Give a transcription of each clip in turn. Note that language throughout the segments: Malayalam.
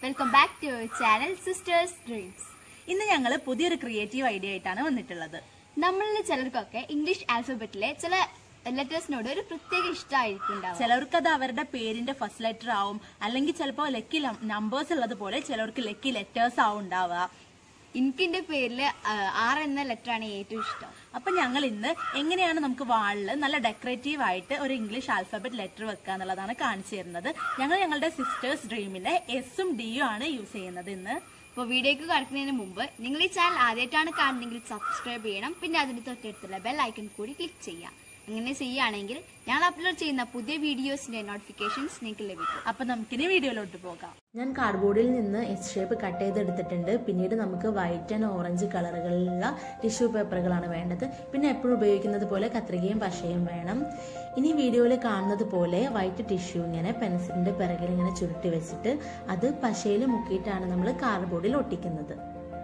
welcome back to your channel sisters dreams ഇന്ന് ഞങ്ങൾ പുതിയൊരു ക്രിയേറ്റീവ് ഐഡിയ ആയിട്ടാണ് വന്നിട്ടുള്ളത് നമ്മളിൽ ചിലർക്കൊക്കെ ഇംഗ്ലീഷ് ആൽഫബറ്റിലെ ചില ലെറ്റേഴ്സിനോട് ഒരു പ്രത്യേക ഇഷ്ടമായിരിക്കും ഉണ്ടാവുക ചിലർക്ക് അത് അവരുടെ പേരിന്റെ ഫസ്റ്റ് ലെറ്റർ ആവും അല്ലെങ്കിൽ ചിലപ്പോൾ ലക്കി നമ്പേഴ്സ് ഉള്ളത് പോലെ ചിലർക്ക് ലക്കി ലെറ്റേഴ്സ് ആവും ഉണ്ടാവുക എനിക്ക് എന്റെ പേരിൽ ആർ എന്ന ലെറ്റർ ആണ് ഏറ്റവും ഇഷ്ടം അപ്പൊ ഞങ്ങൾ ഇന്ന് എങ്ങനെയാണ് നമുക്ക് വാളിൽ നല്ല ഡെക്കറേറ്റീവ് ആയിട്ട് ഒരു ഇംഗ്ലീഷ് ആൽഫബറ്റ് ലെറ്റർ വെക്കുക എന്നുള്ളതാണ് കാണിച്ചു തരുന്നത് ഞങ്ങൾ ഞങ്ങളുടെ സിസ്റ്റേഴ്സ് ഡ്രീമിലെ എസും ഡിയും ആണ് യൂസ് ചെയ്യുന്നത് ഇന്ന് അപ്പോൾ വീഡിയോക്ക് കടക്കുന്നതിന് മുമ്പ് നിങ്ങൾ ഈ ചാനൽ ആദ്യമായിട്ടാണ് കാണുന്നതെങ്കിൽ സബ്സ്ക്രൈബ് ചെയ്യണം പിന്നെ അതിന് തൊട്ടടുത്തുള്ള ബെൽ ഐക്കൺ കൂടി ക്ലിക്ക് ചെയ്യാം അങ്ങനെ ചെയ്യുകയാണെങ്കിൽ ഞങ്ങൾ അപ്ലോഡ് ചെയ്യുന്ന പുതിയ വീഡിയോസിന്റെ നോട്ടിഫിക്കേഷൻസ് നിങ്ങൾക്ക് ലഭിക്കും അപ്പൊ നമുക്കിനി വീഡിയോയിലോട്ട് പോകാം ഞാൻ കാർഡ്ബോർഡിൽ നിന്ന് എസ് ഷേപ്പ് കട്ട് ചെയ്തെടുത്തിട്ടുണ്ട് പിന്നീട് നമുക്ക് വൈറ്റ് ആൻഡ് ഓറഞ്ച് കളറുകളിലുള്ള ടിഷ്യൂ പേപ്പറുകളാണ് വേണ്ടത് പിന്നെ എപ്പോഴും ഉപയോഗിക്കുന്നത് പോലെ കത്രികയും പശയും വേണം ഇനി വീഡിയോയിൽ കാണുന്നത് പോലെ വൈറ്റ് ടിഷ്യൂ ഇങ്ങനെ പെൻസിലിന്റെ പിറകിൽ ഇങ്ങനെ ചുരുട്ടി വെച്ചിട്ട് അത് പശയിൽ മുക്കിയിട്ടാണ് നമ്മൾ കാർഡ്ബോർഡിൽ ഒട്ടിക്കുന്നത്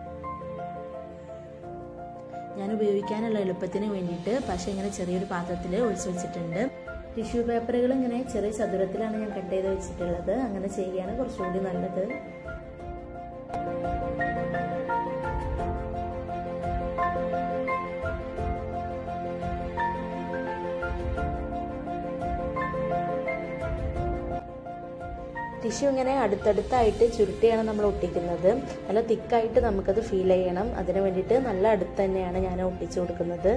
ഞാൻ ഉപയോഗിക്കാനുള്ള എളുപ്പത്തിന് വേണ്ടിയിട്ട് പശ ഇങ്ങനെ ചെറിയൊരു പാത്രത്തിൽ ഒഴിച്ചു വെച്ചിട്ടുണ്ട് ടിഷ്യൂ പേപ്പറുകൾ ഇങ്ങനെ ചെറിയ ചതുരത്തിലാണ് ഞാൻ കട്ട് ചെയ്ത് വെച്ചിട്ടുള്ളത് അങ്ങനെ ചെയ്യുകയാണ് കുറച്ചുകൂടി നല്ലത് ടിഷ്യൂ ഇങ്ങനെ അടുത്തടുത്തായിട്ട് ചുരുട്ടിയാണ് നമ്മൾ ഒട്ടിക്കുന്നത് നല്ല തിക്കായിട്ട് നമുക്കത് ഫീൽ ചെയ്യണം അതിന് വേണ്ടിയിട്ട് നല്ല അടുത്ത് തന്നെയാണ് ഞാൻ ഒട്ടിച്ചു കൊടുക്കുന്നത്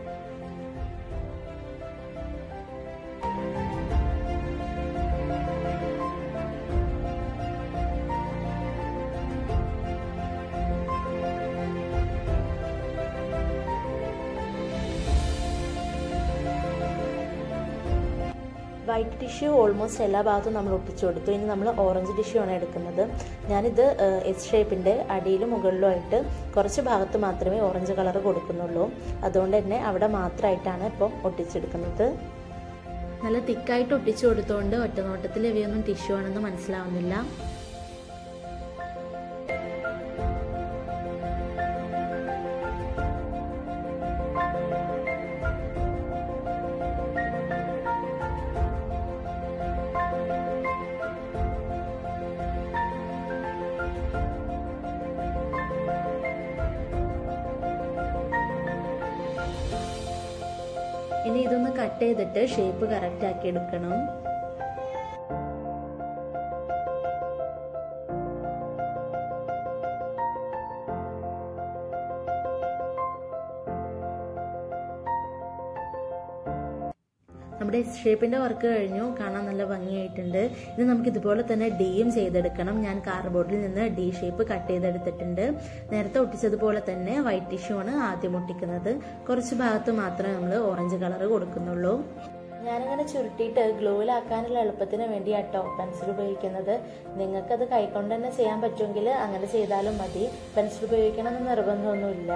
വൈറ്റ് ടിഷ്യൂ ഓൾമോസ്റ്റ് എല്ലാ ഭാഗത്തും നമ്മൾ ഒട്ടിച്ചു കൊടുത്തു ഇനി നമ്മൾ ഓറഞ്ച് ടിഷ്യൂ ആണ് എടുക്കുന്നത് ഞാനിത് എസ് ഷേപ്പിൻ്റെ അടിയിലും മുകളിലുമായിട്ട് കുറച്ച് ഭാഗത്ത് മാത്രമേ ഓറഞ്ച് കളർ കൊടുക്കുന്നുള്ളൂ അതുകൊണ്ട് തന്നെ അവിടെ മാത്രമായിട്ടാണ് ഇപ്പം ഒട്ടിച്ചെടുക്കുന്നത് നല്ല തിക്കായിട്ട് ഒട്ടിച്ചു കൊടുത്തുകൊണ്ട് ഒറ്റനോട്ടത്തിൽ ഇവയൊന്നും ടിഷ്യൂ ആണെന്ന് മനസ്സിലാവുന്നില്ല ഇനി ഇതൊന്ന് കട്ട് ചെയ്തിട്ട് ഷേപ്പ് കറക്റ്റ് ആക്കി എടുക്കണം നമ്മുടെ ഷേപ്പിന്റെ വർക്ക് കഴിഞ്ഞു കാണാൻ നല്ല ഭംഗിയായിട്ടുണ്ട് ഇനി നമുക്ക് ഇതുപോലെ തന്നെ ഡിയും ചെയ്തെടുക്കണം ഞാൻ കാർഡ്ബോർഡിൽ നിന്ന് ഡി ഷേപ്പ് കട്ട് ചെയ്തെടുത്തിട്ടുണ്ട് നേരത്തെ ഒട്ടിച്ചതുപോലെ തന്നെ വൈറ്റ് ടിഷ്യൂ ആണ് ആദ്യം ഒട്ടിക്കുന്നത് കുറച്ച് ഭാഗത്ത് മാത്രമേ നമ്മൾ ഓറഞ്ച് കളർ കൊടുക്കുന്നുള്ളൂ ഞാനിങ്ങനെ ചുരുട്ടിയിട്ട് ഗ്ലോയിലാക്കാനുള്ള എളുപ്പത്തിന് വേണ്ടിയാട്ടോ പെൻസിൽ ഉപയോഗിക്കുന്നത് നിങ്ങൾക്കത് കൈകൊണ്ട് തന്നെ ചെയ്യാൻ പറ്റുമെങ്കിൽ അങ്ങനെ ചെയ്താലും മതി പെൻസിൽ ഉപയോഗിക്കണമെന്ന് നിർബന്ധമൊന്നുമില്ല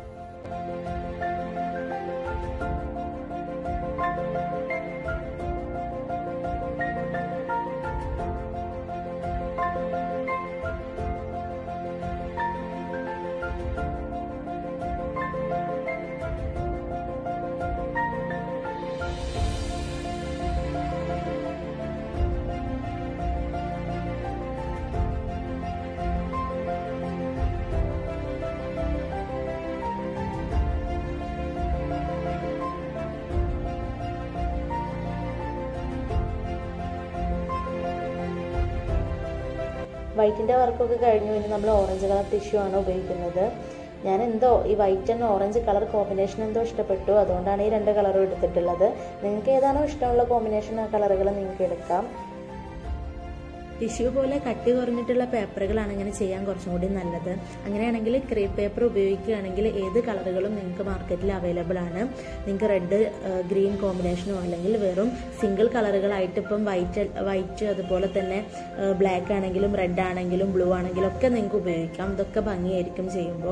വൈറ്റിന്റെ വർക്കൊക്കെ കഴിഞ്ഞു ഇനി നമ്മൾ ഓറഞ്ച് കളർ ടിഷ്യൂ ആണ് ഉപയോഗിക്കുന്നത് ഞാൻ എന്തോ ഈ white and orange colour combination എന്തോ ഇഷ്ടപ്പെട്ടു അതുകൊണ്ടാണ് ഈ രണ്ട് കളറും എടുത്തിട്ടുള്ളത് നിങ്ങൾക്ക് ഏതാണോ ഇഷ്ടമുള്ള കോമ്പിനേഷൻ ആ കളറുകൾ നിങ്ങൾക്ക് എടുക്കാം ടിഷ്യൂ പോലെ കട്ടി കുറഞ്ഞിട്ടുള്ള പേപ്പറുകളാണ് ഇങ്ങനെ ചെയ്യാൻ കുറച്ചും കൂടി നല്ലത് അങ്ങനെയാണെങ്കിൽ ക്രേപ്പ് പേപ്പർ ഉപയോഗിക്കുകയാണെങ്കിൽ ഏത് കളറുകളും നിങ്ങൾക്ക് മാർക്കറ്റിൽ അവൈലബിൾ ആണ് നിങ്ങൾക്ക് റെഡ് ഗ്രീൻ കോമ്പിനേഷനോ അല്ലെങ്കിൽ വെറും സിംഗിൾ കളറുകളായിട്ട് ഇപ്പം വൈറ്റ് വൈറ്റ് അതുപോലെ തന്നെ ബ്ലാക്ക് ആണെങ്കിലും റെഡ് ആണെങ്കിലും ബ്ലൂ ആണെങ്കിലും ഒക്കെ നിങ്ങൾക്ക് ഉപയോഗിക്കാം ഇതൊക്കെ ഭംഗിയായിരിക്കും ചെയ്യുമ്പോൾ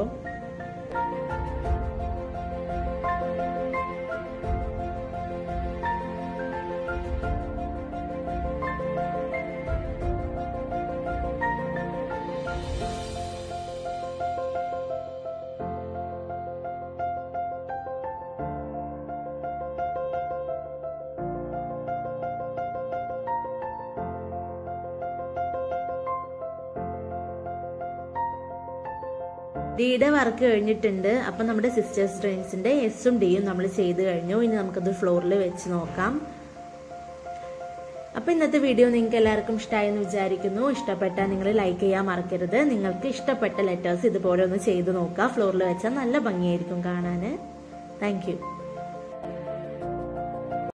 ഡിയുടെ വർക്ക് കഴിഞ്ഞിട്ടുണ്ട് അപ്പം നമ്മുടെ സിസ്റ്റേഴ്സ് ഡ്രെയിൻസിന്റെ എസും ഡിയും നമ്മൾ ചെയ്ത് കഴിഞ്ഞു ഇനി നമുക്കത് ഫ്ലോറിൽ വെച്ച് നോക്കാം അപ്പൊ ഇന്നത്തെ വീഡിയോ നിങ്ങൾക്ക് എല്ലാവർക്കും ഇഷ്ടമായി എന്ന് വിചാരിക്കുന്നു ഇഷ്ടപ്പെട്ടാൽ നിങ്ങൾ ലൈക്ക് ചെയ്യാൻ മറക്കരുത് നിങ്ങൾക്ക് ഇഷ്ടപ്പെട്ട ലെറ്റേഴ്സ് ഇതുപോലെ ഒന്ന് ചെയ്ത് നോക്കുക ഫ്ലോറിൽ വെച്ചാൽ നല്ല ഭംഗിയായിരിക്കും കാണാൻ താങ്ക് യു